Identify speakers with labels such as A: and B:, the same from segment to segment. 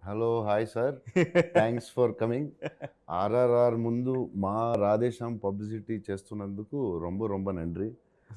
A: Hello hi sir thanks for coming RRR ముందు మా Radhe Shyam publicity చేస్తున్నందుకు రొంబ రొంబ నండ్రి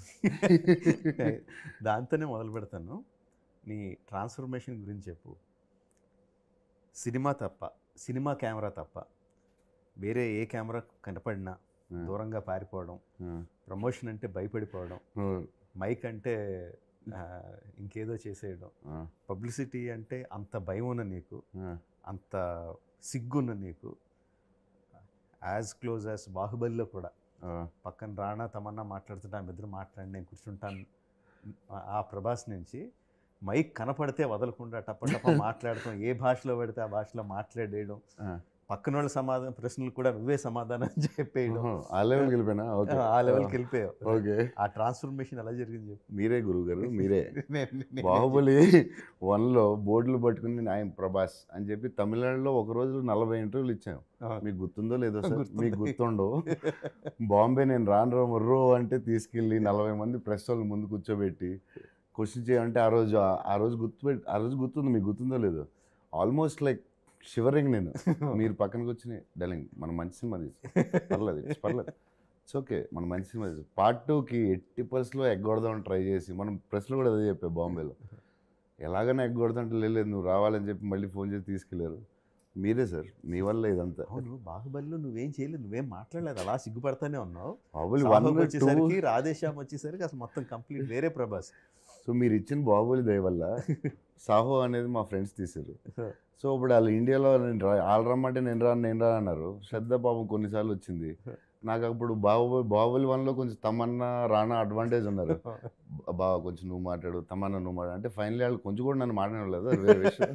B: దాంతోనే మొదలు పెడతాను నీ ట్రాన్స్ఫర్మేషన్ గురించి చెప్పు సినిమా తప్ప సినిమా కెమెరా తప్ప వేరే ఏ కెమెరా కనపడినా దూరంగా పారిపోవడం ప్రమోషన్ అంటే భయపడిపోవడం మైక్ అంటే ఆ, ఇంకేదో చేసేయడం పబ్లిసిటీ అంటే అంత భయం ఉన్న నీకు అంత సిగ్గున్న నీకు యాజ్ క్లోజ్ యాజ్ బాహుబలిలో కూడా పక్కన రాణా తమన్నా మాట్లాడుతుంటే ఆమె ఇద్దరు మాట్లాడి నేను కూర్చుంటాను ఆ- ఆ ప్రభాస్ నుంచి మైక్ కనపడితే వదలకుండా టప్ప టప్ప మాట్లాడటం ఏ భాషలో పడితే ఆ భాషలో మాట్లాడేయడం పక్కన వాళ్ళ సమాధానం ప్రశ్నలు కూడా నువ్వే సమాధానం చెప్పేయడం
A: ఆ లెవెల్ గెలిపోయినా ఓకే
B: ఆ లెవెల్కి వెళ్ళిపోయావు
A: ఓకే
B: ఆ ట్రాన్స్ఫర్మేషన్ ఎలా జరిగింది చెప్పు
A: మీరే గురువు గారు మీరే
B: నేను- నేను-
A: బాహుబలి వన్లో బోర్డులు పట్టుకుని ఆయన ప్రభాస్ అని చెప్పి తమిళనాడులో ఒక రోజు నలభై ఇంటర్వ్యూలు ఇచ్చాను
B: ఆ,
A: మీకు గుర్తుందో లేదో సార్
B: గుర్తుంది.
A: మీకు గుర్తుండో బాంబే నేను రాను రా మర్రో అంటే తీసుకెళ్ళి నలభై మంది ప్రెస్ వాళ్ళు ముందు కూర్చోబెట్టి క్వశ్చన్ చేయాలంటే ఆ రోజు ఆ రోజు గుర్తుపెట్టి ఆ రోజు గుర్తుంది మీకు గుర్తుందో లేదో ఆల్మోస్ట్ లైక్ షివరింగ్ నేను మీరు పక్కనకి వచ్చి డలింగ్ మన మంచి సినిమా తీసి పర్లేదు it's పర్లేదు ఇట్స్ ఓకే మన మంచి సినిమా తీసి పార్ట్ టూకి ఎట్టి పర్స్లో ఎగ్గొడదామని ట్రై చేసి మనం ప్రెస్లో కూడా అదే చెప్పా బాంబేలో ఎలాగైనా ఎగ్గొడదంటే లేదు నువ్వు రావాలని చెప్పి మళ్ళీ ఫోన్ చేసి తీసుకెళ్ళారు మీరే సార్ మీ వల్ల ఇదంతా
B: అవును బాహుబలిలో నువ్వేం చేయలేదు నువ్వేం మాట్లాడలేదు అలా సిగ్గుపడతానే ఉన్నావు
A: బాహుబలి
B: సాహోకి
A: వన్ టూ
B: వచ్చేసరికి రాధేశ్యామ్ వచ్చేసరికి అసలు మొత్తం కంప్లీట్ వేరే ప్రభాస్
A: సో మీరు ఇచ్చిన బాహుబలి దయ వల్ల సాహో అనేది మా ఫ్రెండ్స్ తీశారు సో ఇప్పుడు వాళ్ళు ఇండియాలో నేను రా వాళ్ళు రమ్మంటే నేను రాను నేను రాను అన్నారు శ్రద్ధ పాపం కొన్నిసార్లు వచ్చింది నాకు అప్పుడు బాహుబలి బాహుబలి వన్లో కొంచెం తమన్నా రానా అడ్వాంటేజ్ ఉన్నారు బా- బావ కొంచెం నువ్వు మాట్లాడు తమన్నా నువ్వు మాట్లాడు అంటే ఫైనలీ వాళ్ళు కొంచెం కూడా నన్ను మాట్లాడలేదు అది వేరే విషయం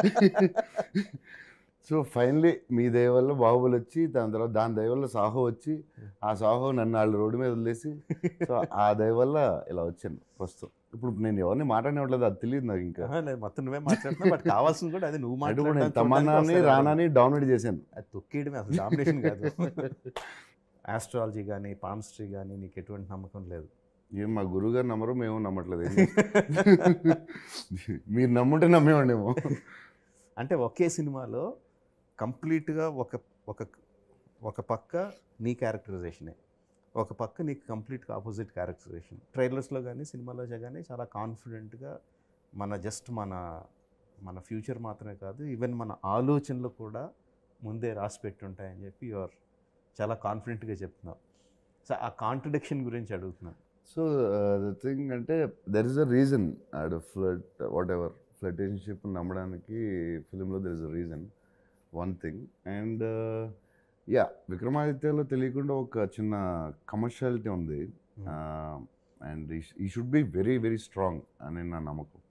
A: సో ఫైనలీ మీ దయ వల్ల బాహుబలి వచ్చి దాని తర్వాత దాని దయ వల్ల సాహో వచ్చి ఆ సాహో నన్ను వాళ్ళు రోడ్డు మీద వదిలేసి సో ఆ దయ వల్ల ఇలా వచ్చాను ప్రస్తుతం ఇప్పుడు నేను ఎవరిని మాట్లాడినట్లేదు అది తెలియదు నాకు ఇంకా
B: ఆహా, లేదు, మొత్తం నువ్వే మాట్లాడుతున్నావు బట్ కావాల్సింది కూడా అది నువ్వు
A: అంటే ఇప్పుడు నేను
B: మాట్లాడడానికి
A: తమన్నాని
B: చూడడానికి వస్తారు
A: రానాని డౌన్లోడ్ చేశాను
B: అది తొక్కేయడమే అసలు డామినేషన్ కాదు ఆస్ట్రాలజీ కానీ పామ్స్ట్రీ కానీ నీకు ఎటువంటి నమ్మకం లేదు
A: ఏం మా గురువు గారు నమ్మరు మేము నమ్మట్లేదు ఏం చేస్తాం? మీరు నమ్ముంటే నమ్మేవాడేమో
B: అంటే ఒకే సినిమాలో కంప్లీట్గా ఒక ఒక ఒక పక్క నీ క్యారెక్టరైజేషనే ఒక పక్క నీకు కంప్లీట్గా ఆపోజిట్ క్యారెక్టరైజేషన్ ట్రైలర్స్లో కానీ సినిమాలో కానీ చాలా కాన్ఫిడెంట్గా మన జస్ట్ మన మన ఫ్యూచర్ మాత్రమే కాదు ఈవెన్ మన ఆలోచనలు కూడా ముందే రాసి పెట్టి ఉంటాయని చెప్పి యువర్ చాలా కాన్ఫిడెంట్గా చెప్తున్నావు సో ఆ కాంట్రడిక్షన్ గురించి అడుగుతున్నాను
A: సో ద థింగ్ అంటే దెర్ ఇస్ అ రీజన్ ఆడ ఫ్లడ్ వాట్ ఎవర్ ఫ్లటేషన్షిప్ నమ్మడానికి ఫిలింలో there is a reason one thing and yeah విక్రమాదిత్యలో తెలియకుండా ఒక చిన్న కమర్షియాలిటీ ఉంది and he should be very very strong అని నా నమ్మకం